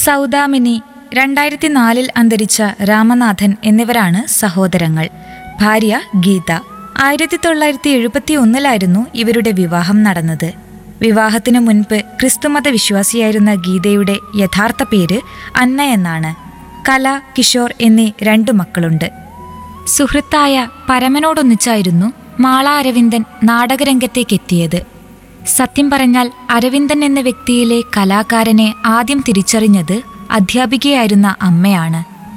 സൗദാമിനി രണ്ടായിരത്തി നാലിൽ അന്തരിച്ച രാമനാഥൻ എന്നിവരാണ് സഹോദരങ്ങൾ ഭാര്യ ഗീത ആയിരത്തി തൊള്ളായിരത്തി എഴുപത്തി ഒന്നിലായിരുന്നു ഇവരുടെ വിവാഹം നടന്നത് വിവാഹത്തിനു മുൻപ് ക്രിസ്തുമത വിശ്വാസിയായിരുന്ന ഗീതയുടെ യഥാർത്ഥ പേര് അന്ന എന്നാണ് കല കിഷോർ എന്നീ രണ്ടു മക്കളുണ്ട് സുഹൃത്തായ പരമനോടൊന്നിച്ചായിരുന്നു മാള അരവിന്ദൻ നാടകരംഗത്തേക്കെത്തിയത് സത്യം പറഞ്ഞാൽ അരവിന്ദൻ എന്ന വ്യക്തിയിലെ കലാകാരനെ ആദ്യം തിരിച്ചറിഞ്ഞത് അധ്യാപികയായിരുന്ന അമ്മയാണ്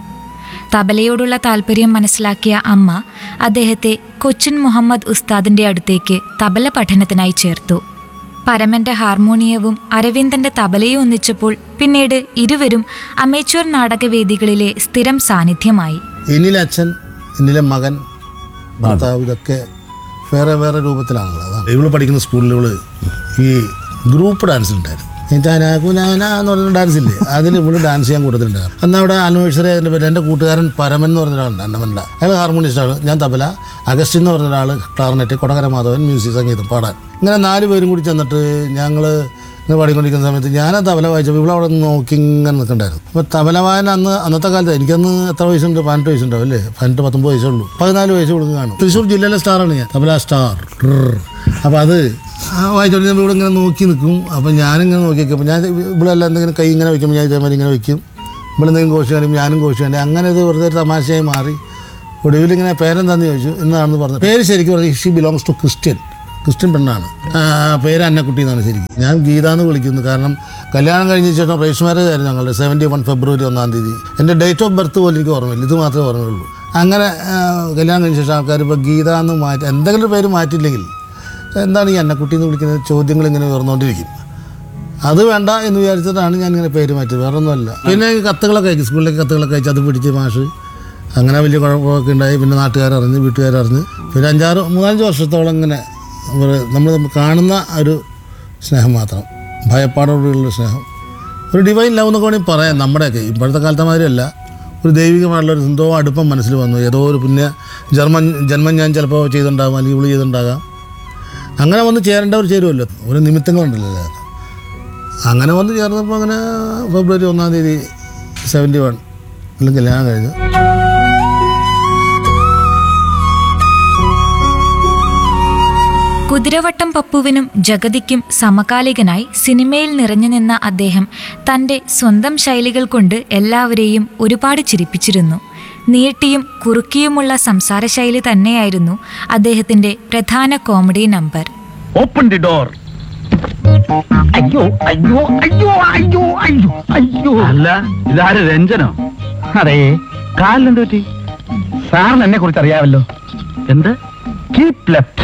തബലയോടുള്ള താല്പര്യം മനസ്സിലാക്കിയ അമ്മ അദ്ദേഹത്തെ കൊച്ചിൻ മുഹമ്മദ് ഉസ്താദിന്റെ അടുത്തേക്ക് തബല പഠനത്തിനായി ചേർത്തു പരമന്റെ ഹാർമോണിയവും അരവിന്ദന്റെ തബലയും ഒന്നിച്ചപ്പോൾ പിന്നീട് ഇരുവരും അമേച്വർ നാടകവേദികളിലെ സ്ഥിരം സാന്നിധ്യമായി എന്നിലെ അച്ഛൻ എന്നിലെ മകൻ ഭർത്താവ് ഇതൊക്കെ വേറെ വേറെ രൂപത്തിലാണല്ലോ അതാണ് ഇവള് പഠിക്കുന്ന സ്കൂളിൽ ഇവള് ഈ ഗ്രൂപ്പ് ഡാൻസ് ഉണ്ടായിരുന്നു ഈ ചാന കുനാന എന്ന് പറയുന്ന ഡാൻസ് ഇല്ലേ അതിൽ ഇവള് ഡാൻസ് ചെയ്യാൻ കൂട്ടത്തിലുണ്ടായിരുന്നു അന്ന് അവിടെ ആനിവേഴ്സറി അതിൻ്റെ പേര് എൻ്റെ കൂട്ടുകാരൻ പരമൻ എന്ന് പറഞ്ഞ ഒരാളുണ്ട് അന്നമല്ല അയാൾ ഹാർമോണിസ്റ്റാണ് ഞാൻ തബല അഗസ്റ്റിൻ എന്ന് പറഞ്ഞ ഒരാൾ ക്ലാർനെറ്റ് കൊടകര മാധവൻ മ്യൂസിക് സംഗീതം പാടാൻ ഇങ്ങനെ നാല് പേരും കൂടി ചെന്നിട്ട് ഞങ്ങൾ ഇങ്ങനെ പാടിക്കൊണ്ടിരിക്കുന്ന സമയത്ത് ഞാൻ ആ തബല വായിച്ചപ്പോൾ ഇവിടെ അവിടെ നിന്ന് നോക്കി ഇങ്ങനെ നിൽക്കണ്ടായിരുന്നു അപ്പോൾ തബല വായന അന്ന് അന്നത്തെ കാലത്ത് എനിക്കന്ന് എത്ര വയസ്സുണ്ട് പതിനെട്ട് വയസ്സുണ്ടാവും അല്ലേ പതിനെട്ട് പത്തൊമ്പത് വയസ്സേ ഉള്ളൂ പതിനാല് വയസ്സ് കൊടുക്കും കാണും തൃശ്ശൂർ ജില്ലയിലെ സ്റ്റാറാണ് ഞാൻ തബല സ്റ്റാർ അപ്പോൾ അത് ആ വായിച്ചോണ്ട് ഞാൻ ഇവിടെ ഇങ്ങനെ നോക്കി നിൽക്കും അപ്പോൾ ഞാനിങ്ങനെ നോക്കി നിൽക്കും ഞാൻ ഇവിടെ എല്ലാം എന്തെങ്കിലും കൈ ഇങ്ങനെ വയ്ക്കുമ്പോൾ ഞാൻ ഇതേമാതിരി ഇങ്ങനെ വയ്ക്കും ഇവിടെ എന്തെങ്കിലും കോഴ്സ് കാണിക്കും ഞാനും കോഴ്സ് കാണിക്കും അങ്ങനെ ഇത് വെറുതെ ഒരു തമാശയായി മാറി ഒടുവിൽ ഇങ്ങനെ പേരെന്താന്ന് ചോദിച്ചു എന്നാണെന്ന് പറഞ്ഞു പേര് ശരിക്കും പറഞ്ഞു she belongs to Christian Christian പെണ്ണാണ് ആ, പേര് അന്നക്കുട്ടി എന്നാണ് ശരിക്കും ഞാൻ ഗീത എന്ന് വിളിക്കുന്നു കാരണം കല്യാണം കഴിഞ്ഞ ശേഷം റേസ് മാരേജ് ആയിരുന്നു ഞങ്ങളുടെ സെവൻറ്റി വൺ ഫെബ്രുവരി ഒന്നാം തീയതി എൻ്റെ ഡേറ്റ് ഓഫ് ബർത്ത് പോലും എനിക്ക് ഓർമ്മയില്ല ഇത് മാത്രമേ ഓർമ്മയുള്ളൂ അങ്ങനെ ആ, കല്യാണം കഴിഞ്ഞ ശേഷം ആൾക്കാർ ഇപ്പോൾ ഗീത എന്ന് മാറ്റി എന്തെങ്കിലും പേര് മാറ്റിയില്ലെങ്കിൽ എന്താണ് ഈ അന്നക്കുട്ടി എന്ന് വിളിക്കുന്ന ചോദ്യങ്ങൾ ഇങ്ങനെ ഉയർന്നുകൊണ്ടിരിക്കും അത് വേണ്ട എന്ന് വിചാരിച്ചിട്ടാണ് ഞാൻ ഇങ്ങനെ പേര് മാറ്റിയത് വേറെ ഒന്നുമല്ല പിന്നെ ഈ കത്തുകളൊക്കെ അയക്കും സ്കൂളിലേക്ക് കത്തുകളൊക്കെ അയച്ച് അത് പിടിച്ച് മാഷ് അങ്ങനെ വലിയ കുഴപ്പമൊക്കെ ഉണ്ടായി പിന്നെ നാട്ടുകാരറിഞ്ഞ് വീട്ടുകാരറിഞ്ഞ് പിന്നെ അഞ്ചാറ് മൂന്നാലഞ്ച് വർഷത്തോളം ഇങ്ങനെ നമ്മൾ കാണുന്ന ഒരു സ്നേഹം മാത്രം ഭയപ്പാടോടുള്ള സ്നേഹം ഒരു ഡിവൈൻ ലവ് എന്നൊക്കെ വേണമെങ്കിൽ പറയാം നമ്മുടെയൊക്കെ ഇപ്പോഴത്തെ കാലത്തെ മാതിരിയല്ല ഒരു ദൈവികമായിട്ടുള്ള ഒരു എന്തോ അടുപ്പം മനസ്സിൽ വന്നു ഏതോ ഒരു പുണ്യ ജന്മം ജന്മം ഞാൻ ചിലപ്പോൾ ചെയ്തിട്ടുണ്ടാകാം അല്ലെങ്കിൽ ഇവള് ചെയ്തിട്ടുണ്ടാകാം അങ്ങനെ വന്ന് ചേരേണ്ടവർ ചേരുമല്ലോ ഓരോ നിമിത്തങ്ങളുണ്ടല്ലോ അതിനകത്ത്. അങ്ങനെ വന്ന് ചേർന്നപ്പോൾ അങ്ങനെ ഫെബ്രുവരി ഒന്നാം തീയതി സെവൻറ്റി വൺ അല്ലെങ്കിൽ കല്യാണം കഴിഞ്ഞു കുതിരവട്ടം പപ്പുവിനും ജഗതിക്കും സമകാലികനായി സിനിമയിൽ നിറഞ്ഞു നിന്ന അദ്ദേഹം തന്റെ സ്വന്തം ശൈലികൾ കൊണ്ട് എല്ലാവരെയും ഒരുപാട് ചിരിപ്പിച്ചിരുന്നു നീട്ടിയും കുറുക്കിയുമുള്ള സംസാര ശൈലി തന്നെയായിരുന്നു അദ്ദേഹത്തിന്റെ പ്രധാന comedy number open the door അയ്യോ അയ്യോ അയ്യോ അയ്യോ അയ്യോ അയ്യോ അല്ല ഇതാര് രഞ്ജനോ അതെ കാലിനെന്ത് പറ്റി സാറിന് എന്നെ കുറിച്ച് അറിയാമല്ലോ എന്ത് keep left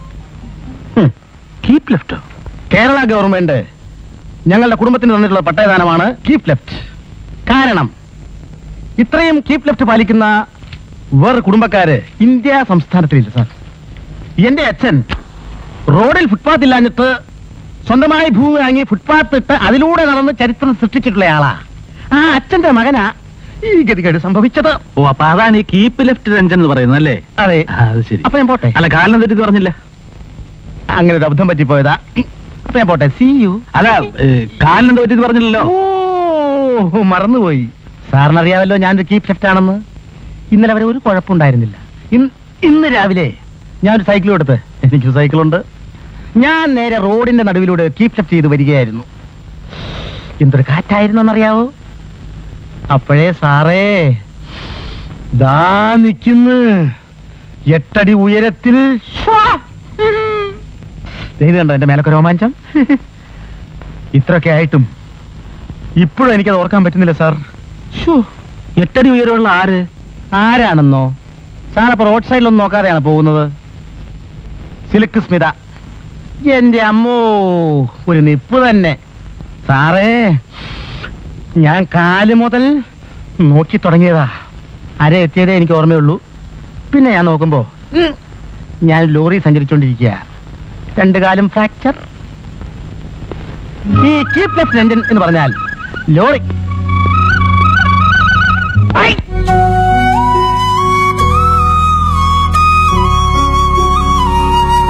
keep left Kerala government ഞങ്ങളുടെ കുടുംബത്തിന് തന്നിട്ടുള്ള പട്ടയദാനമാണ് കീപ് ലെഫ്റ്റ് കാരണം ഇത്രയും കീപ് ലെഫ്റ്റ് പാലിക്കുന്ന വേറെ കുടുംബക്കാര് ഇന്ത്യ സംസ്ഥാനത്തിലില്ല സാർ എന്റെ അച്ഛൻ റോഡിൽ ഫുട്പാത്ത് ഇല്ലാഞ്ഞിട്ട് സ്വന്തമായി ഭൂമി വാങ്ങി ഫുട്പാത്ത് ഇട്ട് അതിലൂടെ നടന്ന് ചരിത്രം സൃഷ്ടിച്ചിട്ടുള്ള ആളാ ആ അച്ഛന്റെ മകനാ ഈ ഗതികേട് സംഭവിച്ചത് ഓ അപ്പൊ അതാണ് ഈ കീപ്പ് ലെഫ്റ്റ് രഞ്ജൻ എന്ന് പറയുന്നത് അല്ലേ അതെ അത് ശരി അപ്പൊ ഞാൻ പോട്ടെ അല്ല കാലിനെ തെറ്റി പറഞ്ഞില്ല അങ്ങനെ ഒരു അബദ്ധം പറ്റിപ്പോയതാ അപ്പൊ ഞാൻ പോട്ടെ സി യു അല്ല കാലിനെ പറ്റി പറഞ്ഞില്ലല്ലോ ഓ മറന്നുപോയി സാറിനറിയാമല്ലോ ഞാനൊരു കീപ് ലെഫ്റ്റ് ആണെന്ന് ഇന്നലെ വരെ ഒരു കുഴപ്പമുണ്ടായിരുന്നില്ല ഇന്ന് ഇന്ന് രാവിലെ ഞാനൊരു സൈക്കിൾ എടുത്ത് എനിക്ക് സൈക്കിളുണ്ട് ഞാൻ നേരെ റോഡിന്റെ നടുവിലൂടെ കീപ് ലെഫ്റ്റ് ചെയ്ത് വരികയായിരുന്നു എന്തൊരു കാറ്റായിരുന്നറിയാവോ അപ്പോഴേ സാറേ ദാ നിൽക്കുന്നു എട്ടടി ഉയരത്തിൽ ശ്വാ. ദേ ഇത് കണ്ടോ എന്റെ മേലൊക്കെ രോമാഞ്ചം ഇത്രയൊക്കെ ആയിട്ടും ഇപ്പോഴും എനിക്കത് ഓർക്കാൻ പറ്റുന്നില്ല സാർ ശ്ശോ, എട്ടടി ഉയരമുള്ള ആര് ആരാണെന്നോ സാർ അപ്പൊ റോഡ് സൈഡിലൊന്നും നോക്കാതെയാണ് പോകുന്നത് സിൽക്ക് സ്മിത എന്റെ അമ്മോ ഒരു നിപ്പ് തന്നെ സാറേ ഞാൻ കാല് മുതൽ നോക്കി തുടങ്ങിയതാ അര എത്തിയതേ എനിക്ക് ഓർമ്മയുള്ളൂ പിന്നെ ഞാൻ നോക്കുമ്പോ ഉം, ഞാൻ ലോറി സഞ്ചരിച്ചുകൊണ്ടിരിക്കുക രണ്ട് കാലും ഫ്രാക്ചർ ഈ കീപ് ലെഫ്റ്റ് എഞ്ചിൻ എന്ന് പറഞ്ഞാൽ ലോറി ഐ!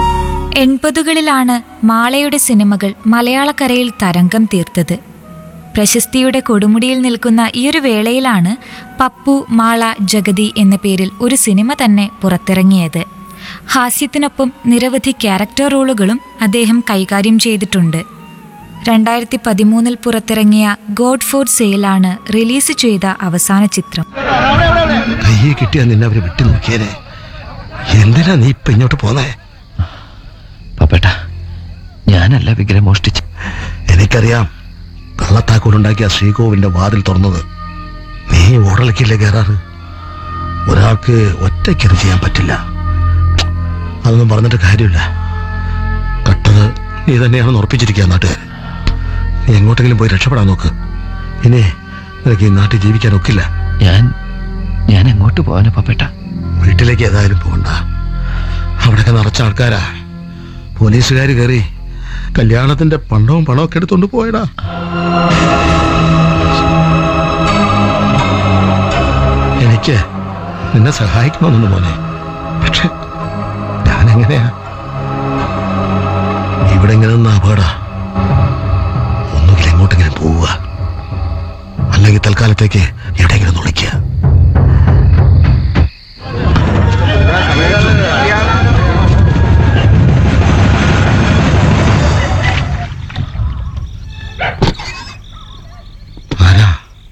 എൺപതുകളിലാണ് മാളയുടെ സിനിമകൾ മലയാളക്കരയിൽ തരംഗം തീർത്തത് പ്രശസ്തിയുടെ കൊടുമുടിയിൽ നിൽക്കുന്ന ഈയൊരു വേളയിലാണ് പപ്പു മാള ജഗതി എന്ന പേരിൽ ഒരു സിനിമ തന്നെ പുറത്തിറങ്ങിയത് ഹാസ്യത്തിനൊപ്പം നിരവധി ക്യാരക്ടർ റോളുകളും അദ്ദേഹം കൈകാര്യം ചെയ്തിട്ടുണ്ട് രണ്ടായിരത്തി പതിമൂന്നിൽ പുറത്തിറങ്ങിയ ഗോഡ് ഫോർ സെയിലാണ് റിലീസ് ചെയ്ത അവസാന ചിത്രം കയ്യെ കിട്ടിയാ നിന്നെ അവര് വിട്ടു നോക്കിയേനെ എന്തിനാ നീ ഇപ്പൊ ഇങ്ങോട്ട് പോന്നേ പപ്പേട്ട ഞാനല്ല വിഗ്രഹം മോഷ്ടിച്ച് എനിക്കറിയാം കള്ളത്താക്കൂടുണ്ടാക്കിയ ശ്രീകോവിന്റെ വാതിൽ തുറന്നത് നീ ഓടലക്കില്ലേ കയറാറ് ഒരാൾക്ക് ഒറ്റയ്ക്കത് ചെയ്യാൻ പറ്റില്ല അതൊന്നും പറഞ്ഞിട്ട് കാര്യമില്ല കട്ടത് നീ തന്നെയാണെന്ന് ഉറപ്പിച്ചിരിക്കുക നാട്ടുകാർ നീ എങ്ങോട്ടെങ്കിലും പോയി രക്ഷപ്പെടാൻ നോക്ക് ഇനി നിനക്ക് ഈ നാട്ടിൽ ജീവിക്കാൻ ഒക്കില്ല ഞാൻ ഞാൻ എങ്ങോട്ട് പോവാനാ പപ്പേട്ട വീട്ടിലേക്ക് ഏതായാലും പോകണ്ട അവിടെയൊക്കെ നിറച്ച ആൾക്കാരാ പോലീസുകാർ കയറി കല്യാണത്തിന്റെ പണ്ടവും പണമൊക്കെ എടുത്തോണ്ട് പോയടാ എനിക്ക് നിന്നെ സഹായിക്കണമെന്നുണ്ട് മോനെ പക്ഷെ ഞാൻ എങ്ങനെയാ നീ ഇവിടെ ഇങ്ങനെ നിന്ന അപകട ഒന്നുകിൽ എങ്ങോട്ടെങ്കിലും പോവുക അല്ലെങ്കിൽ തൽക്കാലത്തേക്ക് എവിടെയെങ്കിലും നുളിക്കുക ആരാ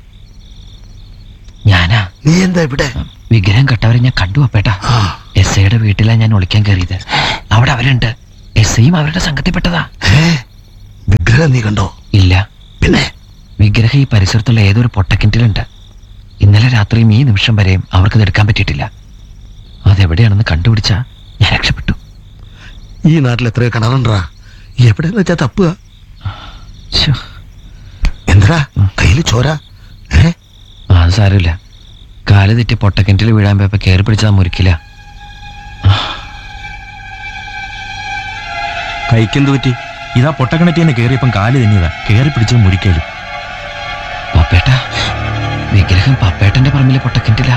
ഞാനാ നീ എന്താ ഇവിടെ വിഗ്രഹം കെട്ടവരെ ഞാൻ കണ്ടു പപ്പേട്ട ആ എസ് ഐയുടെ വീട്ടിലാ ഞാൻ ഒളിക്കാൻ കയറിയത് അവിടെ അവരുണ്ട് എസ് ഐയും അവരുടെ സംഘത്തിൽപ്പെട്ടതാ ഏ വിഗ്രഹം നീ കണ്ടോ ഇല്ല പിന്നെ വിഗ്രഹം ഈ പരിസരത്തുള്ള ഏതൊരു പൊട്ടക്കിണറ്റിലുണ്ട് ഇന്നലെ രാത്രിയും ഈ നിമിഷം വരെയും അവർക്കത് എടുക്കാൻ പറ്റിയിട്ടില്ല അതെവിടെയാണെന്ന് കണ്ടുപിടിച്ചാ ഞാൻ രക്ഷപ്പെട്ടു ഈ നാട്ടിൽ എത്രയോ കിണറുണ്ടാ എവിടെയെന്ന് വെച്ചാ തപ്പുക ശ്ശോ, എന്താ കയ്യിൽ ചോര ഏ അത് സാരമില്ല കാല് തെറ്റി പൊട്ടക്കിണറ്റിൽ വീഴാൻ പോയപ്പോ കയറി പിടിച്ചാൽ മുറിക്കില്ല കൈക്കെന്ത് പറ്റി ഇതാ പൊട്ടക്കിണറ്റിന്ന് കയറിയപ്പം കാല് തന്നെയതാ കയറി പിടിച്ചത് മുരിക്കലും പപ്പേട്ട വിഗ്രഹം പപ്പേട്ടന്റെ പറമ്പിലെ പൊട്ടക്കിണറ്റില്ല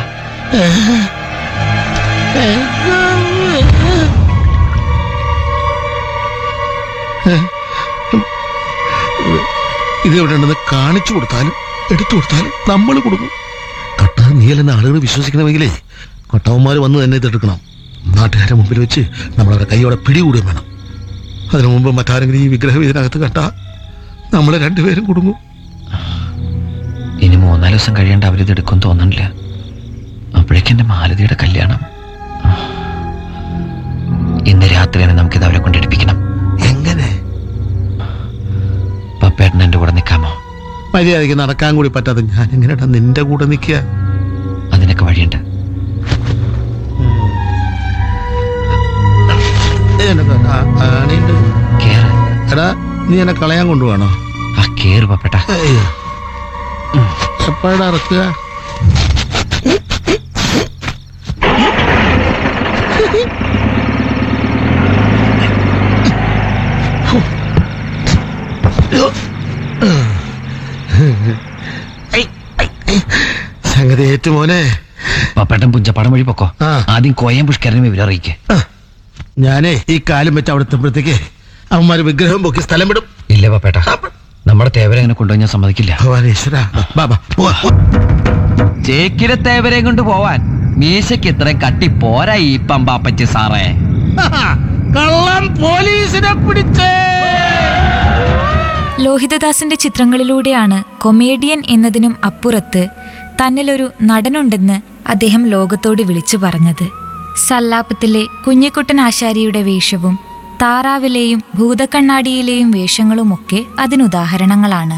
ഇത് എവിടെ ഉണ്ടെന്ന് കാണിച്ചു കൊടുത്താലും എടുത്തു കൊടുത്താലും നമ്മൾ കൊടുക്കും കട്ട നീയല്ലെന്ന് ആളുകൾ വിശ്വസിക്കണമെങ്കിലേ കട്ടവന്മാർ വന്ന് തന്നെ ഇതെടുക്കണം നാട്ടുകാരെ മുമ്പിൽ വെച്ച് നമ്മളവരെ കൈയോടെ പിടികൂടുകയും വേണം അതിനു മുമ്പ് മറ്റാരെങ്കിലും ഈ വിഗ്രഹം ഇതിനകത്ത് കണ്ട നമ്മൾ രണ്ടുപേരും കുടുങ്ങും ഇനി മൂന്നാല് ദിവസം കഴിയേണ്ട അവരിത് എടുക്കും തോന്നണില്ല അപ്പോഴേക്കും എന്റെ മാലതിയുടെ കല്യാണം ഇന്ന് രാത്രി തന്നെ നമുക്കിത് അവരെ കൊണ്ടെടുപ്പിക്കണം എങ്ങനെ പപ്പേട്ടൻ എന്റെ കൂടെ നിൽക്കാമോ മര്യാദയ്ക്ക് നടക്കാൻ കൂടി പറ്റാതെ ഞാൻ എങ്ങനെയാ നിന്റെ കൂടെ നിൽക്കുക അതിനൊക്കെ വഴിയുണ്ട് എനക്ക് ആ- ആണിയുണ്ട്. കേറ് എടാ നീ എന്നെ കളയാൻ കൊണ്ടുപോകണോ ആ കേറ് പപ്പേട്ട എപ്പോഴാ ഇറക്കുക സംഗതി ഏറ്റു മോനെ പപ്പേട്ടൻ പുഞ്ചപ്പാടം വഴി പൊക്കോ ആ. ആദ്യം കോയം പുഷ്കരനെ വിവരം അറിയിക്കേ ഞാനേ ഈ കാലം വെച്ച് അവിടെ എത്തുമ്പോഴത്തേക്ക് അവന്മാര് വിഗ്രഹം പൊക്കി സ്ഥലം വിടും ഇല്ല പപ്പേട്ട നമ്മുടെ തേവരെ അങ്ങനെ കൊണ്ടുപോയി ഞാൻ സമ്മതിക്കില്ല ഭഗവാനേശ്വര ബാബാ പോവാ ചേക്കിലെ തേവരെ കൊണ്ട് പോവാൻ മീശയ്ക്ക് ഇത്ര കട്ടി പോരാ ഈ പമ്പാപ്പച്ചി സാറേ കള്ളം പോലീസിനെ പിടിച്ചേ ലോഹിതദാസിന്റെ ചിത്രങ്ങളിലൂടെയാണ് കൊമേഡിയൻ എന്നതിനും അപ്പുറത്ത് തന്നിലൊരു നടനുണ്ടെന്ന് അദ്ദേഹം ലോകത്തോട് വിളിച്ചു പറഞ്ഞത് സല്ലാപത്തിലെ കുഞ്ഞിക്കുട്ടൻ ആശാരിയുടെ വേഷവും താറാവിലെയും ഭൂതക്കണ്ണാടിയിലെയും വേഷങ്ങളുമൊക്കെ അതിനുദാഹരണങ്ങളാണ്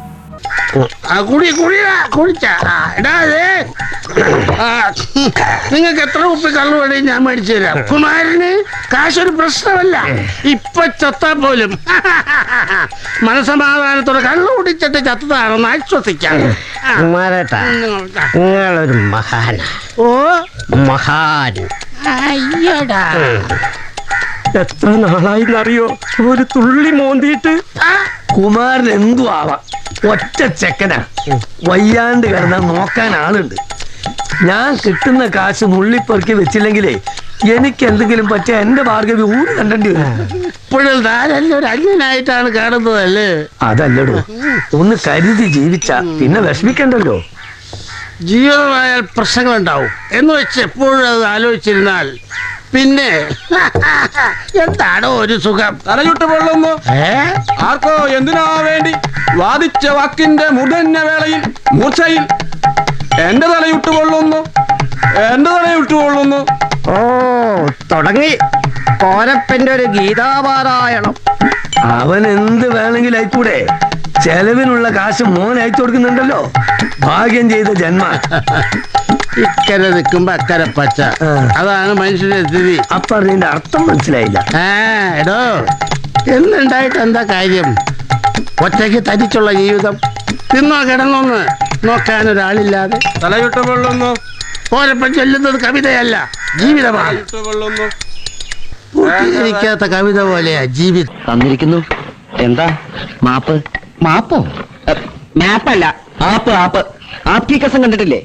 നിങ്ങൾക്ക് എത്ര ഉപ്പ് കള്ളു വേണേ ഞാൻ മേടിച്ചു തരാം കുമാരന് കാശൊരു പ്രശ്നമല്ല ഇപ്പൊ ചത്താ പോലും മനസമാധാനത്തോടെ കള്ളു കുടിച്ചിട്ട് ചത്തതാണെന്ന് ആശ്വസിക്കാം കുമാരേട്ടാ നിങ്ങളൊരു മഹാന ഓ മഹാൻ അയ്യടാ എത്ര നാളായി അറിയോ ഒരു തുള്ളി മോന്തിയിട്ട് കുമാരൻ എന്തു ആവാം ഒറ്റ ചെക്കനാ വയ്യാണ്ട് കിടന്നാൽ നോക്കാൻ ആളുണ്ട് ഞാൻ കിട്ടുന്ന കാശ് നുള്ളിപ്പെറുക്കി വെച്ചില്ലെങ്കിലേ എനിക്ക് എന്തെങ്കിലും പറ്റിയ എന്റെ ഭാർഗവി ഊര് കണ്ടേണ്ടി വരും ഇപ്പോഴും താനല്ലേ ഒരു അന്യനായിട്ടാണ് കാണുന്നതല്ലേ അതല്ലടോ ഒന്ന് കരുതി ജീവിച്ച പിന്നെ വിഷമിക്കണ്ടല്ലോ ജീവിതമായാൽ പ്രശ്നങ്ങളുണ്ടാവും എന്ന് വെച്ച് എപ്പോഴും അത് ആലോചിച്ചിരുന്നാൽ പിന്നെ എന്താണോ ഒരു സുഖം തലചുട്ട് പൊള്ളുന്നു ആർക്കോ എന്തിനാ വേണ്ടി വാദിച്ച വാക്കിന്റെ മുതന്ന വേളയിൽ മൂർച്ചയിൽ എന്റെ തലയുട്ട് പൊള്ളുന്നു എന്റെ തലയുട്ട് പൊള്ളുന്നു ഓ തുടങ്ങി കോരപ്പന്റെ ഒരു ഗീതാപാരായണം അവൻ എന്ത് വേണമെങ്കിലും അയക്കൂടെ ചെലവിനുള്ള കാശ് മോൻ അയച്ചു കൊടുക്കുന്നുണ്ടല്ലോ ഭാഗ്യം ചെയ്ത ജന്മ ഇക്കരെ നിൽക്കുമ്പോ അക്കരെ പച്ച അതാണ് മനുഷ്യന്റെ സ്ഥിതി അപ്പൊ അതിന്റെ അർത്ഥം മനസ്സിലായില്ല ആ എടോ എന്നുണ്ടായിട്ട് എന്താ കാര്യം ഒറ്റയ്ക്ക് തരിച്ചുള്ള ജീവിതം തിന്നോ കിടന്നോന്ന് നോക്കാൻ ഒരാളില്ലാതെ തലയുട്ട് പൊള്ളുന്നു ഓരപ്പം ചൊല്ലുന്നത് കവിതയല്ല ജീവിതമാണ് തലയുട്ട് പൊള്ളുന്നു പൂർത്തീകരിക്കാത്ത കവിത പോലെയാ ജീവിതം തന്നിരിക്കുന്നു എന്താ മാപ്പ് മാപ്പോ മാപ്പല്ല ആപ്പ് ആപ്പ് ആപ്പ് കസം കണ്ടിട്ടില്ലേ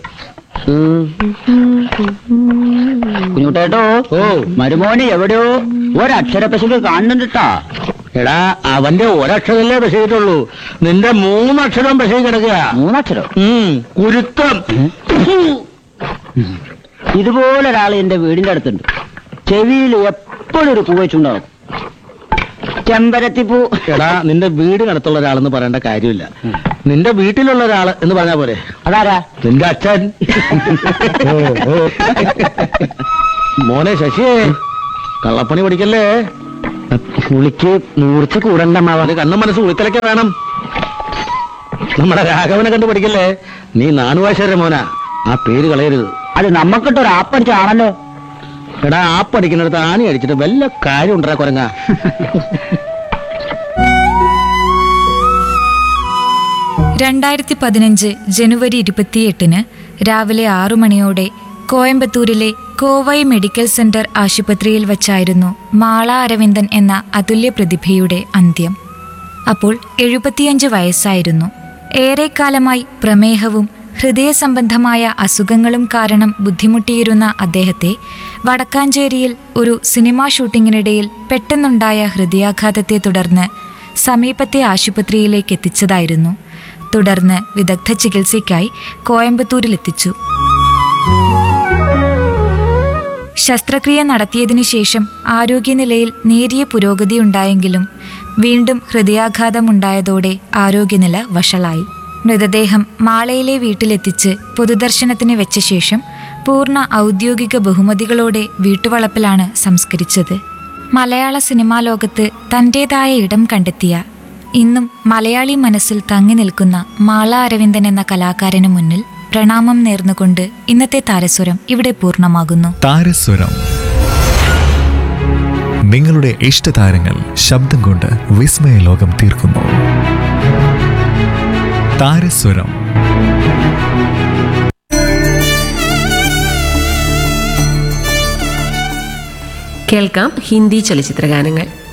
കുഞ്ഞുട്ടേട്ടോ ഓ മരുമോന് എവിടെയോ ഒരക്ഷര പശുക്ക് കാണുന്നുണ്ടാ എടാ അവന്റെ ഒരക്ഷരല്ലേ പശയിട്ടുള്ളൂ നിന്റെ മൂന്നക്ഷരം പശു കിടക്കുക മൂന്നക്ഷരം കുരുത്തം ഇതുപോലെ ഒരാൾ എന്റെ വീടിന്റെ അടുത്തുണ്ട് ചെവിയിൽ എപ്പോഴും ഒരു പൂ വെച്ചുണ്ടാവും ചെമ്പരത്തിപ്പൂ എടാ നിന്റെ വീടിനടുത്തുള്ള ഒരാളെന്ന് പറയേണ്ട കാര്യമില്ല നിന്റെ വീട്ടിലുള്ള ഒരാള് എന്ന് പറഞ്ഞാ പോരെ അതാരാ നിന്റെ അച്ഛൻ ഓ, ഓ. മോനെ ശശിയേ കള്ളപ്പണി പഠിക്കല്ലേ പുളിക്ക് മൂർച്ച കൂടണ്ട മാവാ കണ്ണും മനസ്സ് ഉളിത്തലൊക്കെ വേണം നമ്മുടെ രാഘവനെ കണ്ട് പഠിക്കല്ലേ നീ നാണുവാശേര മോനാ ആ പേര് കളയരുത് അത് നമ്മക്കിട്ടൊരു ആപ്പടിച്ചാണല്ലോ എടാ ആപ്പടിക്കുന്നിടത്ത് ആണി അടിച്ചിട്ട് വല്ല കാര്യം ഉണ്ടാ കുരങ്ങ രണ്ടായിരത്തി പതിനഞ്ച് ജനുവരി ഇരുപത്തിയെട്ടിന് രാവിലെ ആറു മണിയോടെ കോയമ്പത്തൂരിലെ കോവൈ മെഡിക്കൽ സെന്റർ ആശുപത്രിയിൽ വച്ചായിരുന്നു മാള അരവിന്ദൻ എന്ന അതുല്യ പ്രതിഭയുടെ അന്ത്യം അപ്പോൾ എഴുപത്തിയഞ്ച് വയസ്സായിരുന്നു ഏറെക്കാലമായി പ്രമേഹവും ഹൃദയ സംബന്ധമായ അസുഖങ്ങളും കാരണം ബുദ്ധിമുട്ടിയിരുന്ന അദ്ദേഹത്തെ വടക്കാഞ്ചേരിയിൽ ഒരു സിനിമാ ഷൂട്ടിങ്ങിനിടയിൽ പെട്ടെന്നുണ്ടായ ഹൃദയാഘാതത്തെ തുടർന്ന് സമീപത്തെ ആശുപത്രിയിലേക്ക് എത്തിച്ചതായിരുന്നു തുടർന്ന് വിദഗ്ധ ചികിത്സയ്ക്കായി കോയമ്പത്തൂരിലെത്തിച്ചു ശസ്ത്രക്രിയ നടത്തിയതിനു ശേഷം ആരോഗ്യനിലയിൽ നേരിയ പുരോഗതിയുണ്ടായെങ്കിലും വീണ്ടും ഹൃദയാഘാതമുണ്ടായതോടെ ആരോഗ്യനില വഷളായി മൃതദേഹം മാളയിലെ വീട്ടിലെത്തിച്ച് പൊതുദർശനത്തിന് വെച്ച ശേഷം പൂർണ്ണ ഔദ്യോഗിക ബഹുമതികളോടെ വീട്ടുവളപ്പിലാണ് സംസ്കരിച്ചത് മലയാള സിനിമാ ലോകത്ത് തന്റേതായ ഇടം കണ്ടെത്തിയ ഇന്നും മലയാളി മനസ്സിൽ തങ്ങി നിൽക്കുന്ന മാള അരവിന്ദൻ എന്ന കലാകാരന് മുന്നിൽ പ്രണാമം നേർന്നുകൊണ്ട് ഇന്നത്തെ താരസ്വരം ഇവിടെ പൂർണ്ണമാകുന്നു താരസ്വരം നിങ്ങളുടെ ഇഷ്ടതാരങ്ങൾ ശബ്ദം കൊണ്ട് വിസ്മയ ലോകം തീർക്കുന്നു താരസ്വരം കേൾക്കാം ഹിന്ദി ചലച്ചിത്ര ഗാനങ്ങൾ